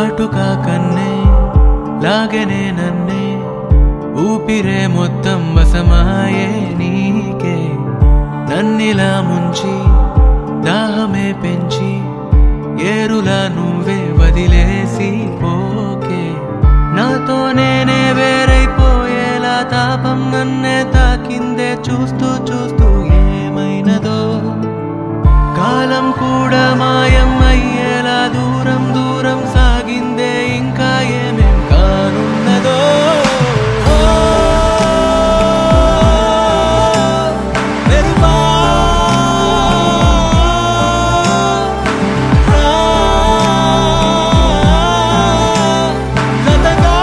కాటుకా కన్నే లాగెనే నన్నే ఊపిరే మొత్తం వసమాయే నీకే నన్నిలా ముంచి దాహమే పెంచి ఏరులా నువ్వే వదిలేసి పోకే నాతో నేనే వేరైపోయేలా తాపం నన్నే తాకిందే చూస్తూ చూస్తూ ఏమైనదో కాలం కూడా మాయం అయ్యేలా దూరం దూరం సాగిందే ఇంకా ఏమేం కానున్నదో ఓ, మెరుపా, జతగా,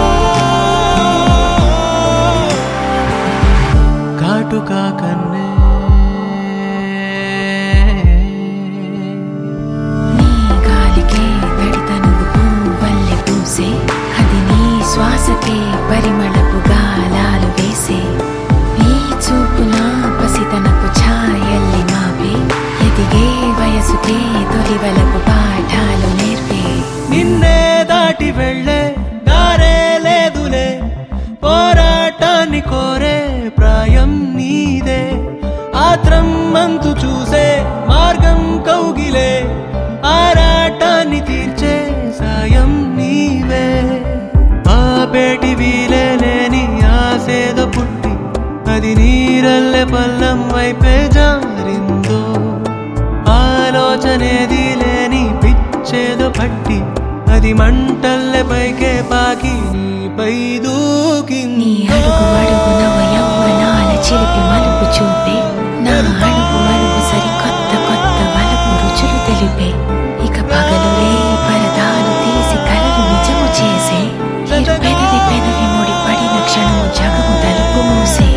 కాటుకా కన్నే నీ గాలికే తడితనువు పువ్వల్లె పూసే అది నీ శ్వాసకే పరిమళపు గాలాలు వేసే నీ చూపున పసితనపు ఛాయల్లి మాపే ఎదిగే వయసుకే తొలివలపు పాఠాలు నేర్పే నిన్నే దాటి వెళ్ళే దారే లేదులే పోరాటాన్ని కోరే ప్రాయం నీదే ఆత్రం మంతు చూసే మార్గం కౌగిలే ఆరాటాన్ని తీర్చే సాయం నీవే ఆపేటి వీలే లేని ఆసేద పుట్టి అది నీరల్లె పల్లం వైపే జారిందో ఆలోచనేది లేని పిచ్చేదో పట్టి అది మంటల్లె పైకే పాకి నీపై నీ దూకిందో అడుగు అడుగు నవ యౌవనాల చిలిపి మలుపు చూపే నా అడుగు అడుగు సరి కొత్త కొత్త వలపు రుచులు తెలిపే ఇక పగలు రే పరదాలు తీసి కలలు నిజము చేసే ఇరు పెదవి పెదవి ముడి పడిన క్షణము జగము తలుపు మూసే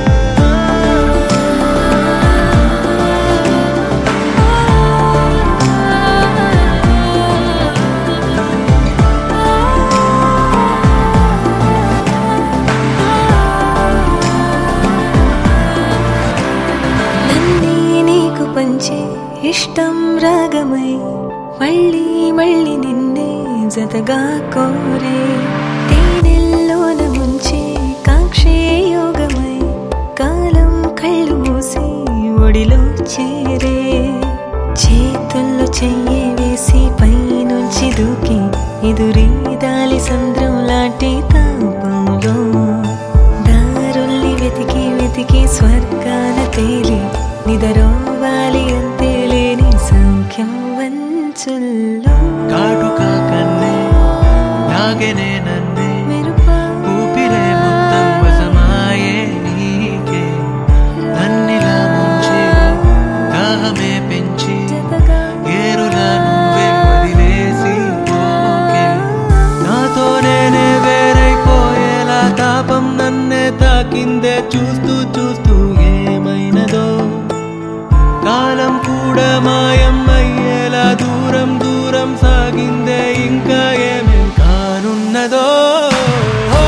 నన్నే నీకు పంచే ఇష్టం రాగమై మళ్ళీ మళ్ళీ నిన్నే జతగా కోరే తేనెల్లోన ముంచే కాంక్షే యోగమై కాలం కళ్ళు మూసి ఒడిలో చేరే చేతుల్లో చెయ్యి వేసి పైనుంచి దూకి ఎదురీ దాలి సంద్రం లాంటి తాపంలో దారుల్ని వెతికి వెతికి స్వర్గాన తేలి నిదరోవాలి అంతే లేని సౌఖ్యం వంచుల్లో కాటుకా కన్నే లాగెనే నన్నే మెరుపా ఊపిరే మొత్తం వసమాయే నీకే నన్నిలా ముంచి దాహమే పెంచి జతగా ఏరులా నువ్వే వదిలేసి పోకే నాతో నేనే వేరైపోయేలా తాపం నన్నే తాకిందే చూస్తూ చూస్తూ ఏమైనదో కాలం కూడా మాయం అయ్యేలా దూరం దూరం సాగిందే ఇంకా ఏమేం కానున్నదో ఓ,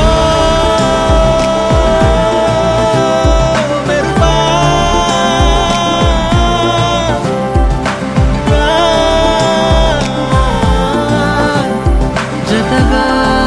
మెరుపా, జతగా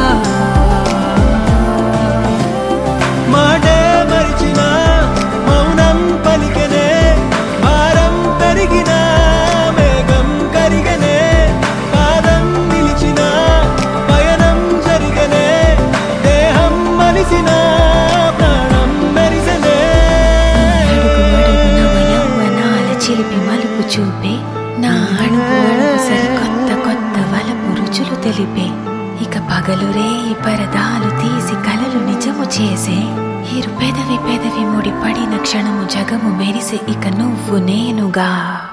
మాటే మరిచిన మౌనం పలికెనే భారం పెరిగిన మేఘం కరిగనే పాదం నిలిచిన పయనం జరిగనే దేహం మలిసిన ప్రాణం మెరిసనే అడుగు అడుగు నవ యౌవనాల చిలిపి మలుపు చూపే నా అడుగు అడుగు సరి కొత్త కొత్త వలపు రుచులు తెలిపే ఇక పగలు రే పరదాలు తీసి కలలు నిజము చేసే ఇరు పెదవి పెదవి ముడి పడిన క్షణము జగము మెరిసే ఇక నువ్వు నేనుగా